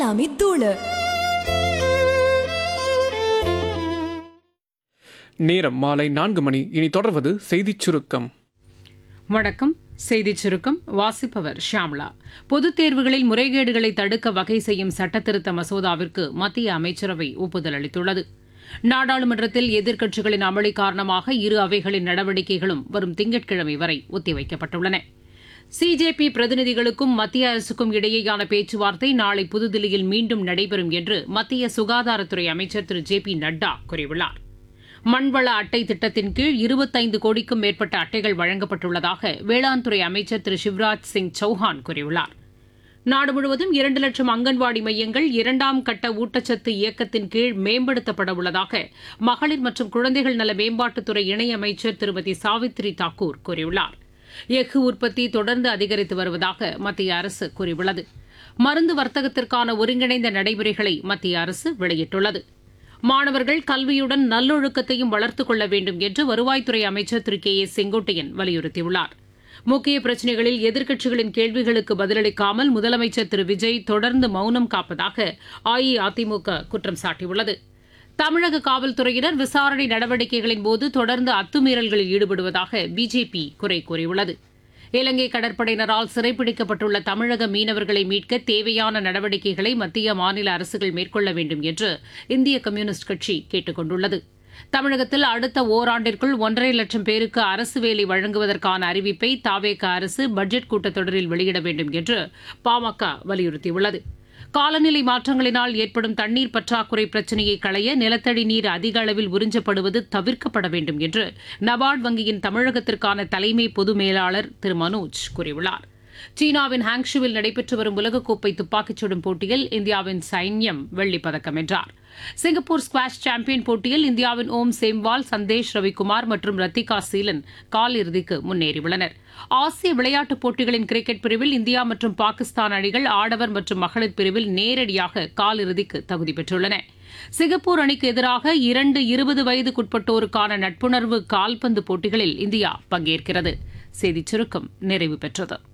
பாலாமி தூளு நேரம் மாலை நான்கு மணி இனி தொடர்வது செய்திச் சுருக்கம் வணக்கம் செய்திச் சுருக்கம் வாசிப்பவர் ஷியாம்லா பொதுத் தேர்வுகளில் முறைகேடுகளை தடுக்க வகை செய்யும் சட்டத்திருத்த மசோதாவிற்கு மத்திய அமைச்சரவை ஒப்புதல் அளித்துள்ளது நாடாளுமன்றத்தில் எதிர்க்கட்சிகளின் அமளி காரணமாக இரு அவைகளின் நடவடிக்கைகளும் வரும் திங்கட்கிழமை வரை ஒத்திவைக்கப்பட்டுள்ளன சிஜேபி பிரதிநிதிகளுக்கும் மத்திய அரசுக்கும் இடையேயான பேச்சுவார்த்தை நாளை புதுதில்லியில் மீண்டும் நடைபெறும் என்று மத்திய சுகாதாரத்துறை அமைச்சர் திரு ஜே பி நட்டா கூறியுள்ளார் மண்வள அட்டை திட்டத்தின் கீழ் இருபத்தைந்து கோடிக்கும் மேற்பட்ட அட்டைகள் வழங்கப்பட்டுள்ளதாக வேளாண் துறை அமைச்சர் திரு சிவராஜ் சிங் சௌஹான் கூறியுள்ளார் நாடு முழுவதும் இரண்டு லட்சம் அங்கன்வாடி மையங்கள் இரண்டாம் கட்ட ஊட்டச்சத்து இயக்கத்தின் கீழ் மேம்படுத்தப்பட உள்ளதாக மகளிர் மற்றும் குழந்தைகள் நல மேம்பாட்டுத்துறை இணையமைச்சர் திருமதி சாவித்ரி தாக்கூர் கூறியுள்ளார் எஃகு உற்பத்தி தொடர்ந்து அதிகரித்து வருவதாக மத்திய அரசு கூறியுள்ளது மருந்து வர்த்தகத்திற்கான ஒருங்கிணைந்த நடைமுறைகளை மத்திய அரசு வெளியிட்டுள்ளது மாணவர்கள் கல்வியுடன் நல்லொழுக்கத்தையும் வளர்த்துக் கொள்ள வேண்டும் என்று வருவாய்த்துறை அமைச்சர் திரு கே ஏ செங்கோட்டையன் வலியுறுத்தியுள்ளார் முக்கிய பிரச்சினைகளில் எதிர்க்கட்சிகளின் கேள்விகளுக்கு பதிலளிக்காமல் முதலமைச்சர் திரு விஜய் தொடர்ந்து மௌனம் காப்பதாக அஇஅதிமுக குற்றம் சாட்டியுள்ளது தமிழக காவல்துறையினர் விசாரணை நடவடிக்கைகளின் போது தொடர்ந்து அத்துமீறல்களில் ஈடுபடுவதாக பிஜேபி குறை கூறியுள்ளது இலங்கை கடற்படையினரால் சிறைப்பிடிக்கப்பட்டுள்ள தமிழக மீனவர்களை மீட்க தேவையான நடவடிக்கைகளை மத்திய மாநில அரசுகள் மேற்கொள்ள வேண்டும் என்று இந்திய கம்யூனிஸ்ட் கட்சி கேட்டுக் கொண்டுள்ளது தமிழகத்தில் அடுத்த ஓராண்டிற்குள் ஒன்றரை லட்சம் பேருக்கு அரசு வேலை வழங்குவதற்கான அறிவிப்பை தாவேக அரசு பட்ஜெட் கூட்டத்தொடரில் வெளியிட வேண்டும் என்று பாமக வலியுறுத்தியுள்ளது காலநிலை மாற்றங்களினால் ஏற்படும் தண்ணீர் பற்றாக்குறை பிரச்சினையை களைய நிலத்தடி நீர் அதிக அளவில் உறிஞ்சப்படுவது தவிர்க்கப்பட வேண்டும் என்று நபார்டு வங்கியின் தமிழகத்திற்கான தலைமை பொது மேலாளர் திரு மனோஜ் கூறியுள்ளார் சீனாவின் ஹாங்ஷுவில் நடைபெற்று வரும் உலகக்கோப்பை துப்பாக்கிச் சுடும் போட்டியில் இந்தியாவின் சைன்யம் வெள்ளிப் பதக்கம் வென்றார் சிங்கப்பூர் ஸ்குவாஷ் சாம்பியன் போட்டியில் இந்தியாவின் ஓம் சேம்வால் சந்தேஷ் ரவிக்குமார் மற்றும் ரத்திகா சீலன் கால் இறுதிக்கு முன்னேறியுள்ளனர் ஆசிய விளையாட்டுப் போட்டிகளின் கிரிக்கெட் பிரிவில் இந்தியா மற்றும் பாகிஸ்தான் அணிகள் ஆடவர் மற்றும் மகளிர் பிரிவில் நேரடியாக கால் இறுதிக்கு தகுதி பெற்றுள்ளன சிங்கப்பூர் அணிக்கு எதிராக இரண்டு இருபது வயதுக்குட்பட்டோருக்கான நட்புணர்வு கால்பந்து போட்டிகளில் இந்தியா பங்கேற்கிறது செய்திச் சுருக்கம் நிறைவு பெற்றது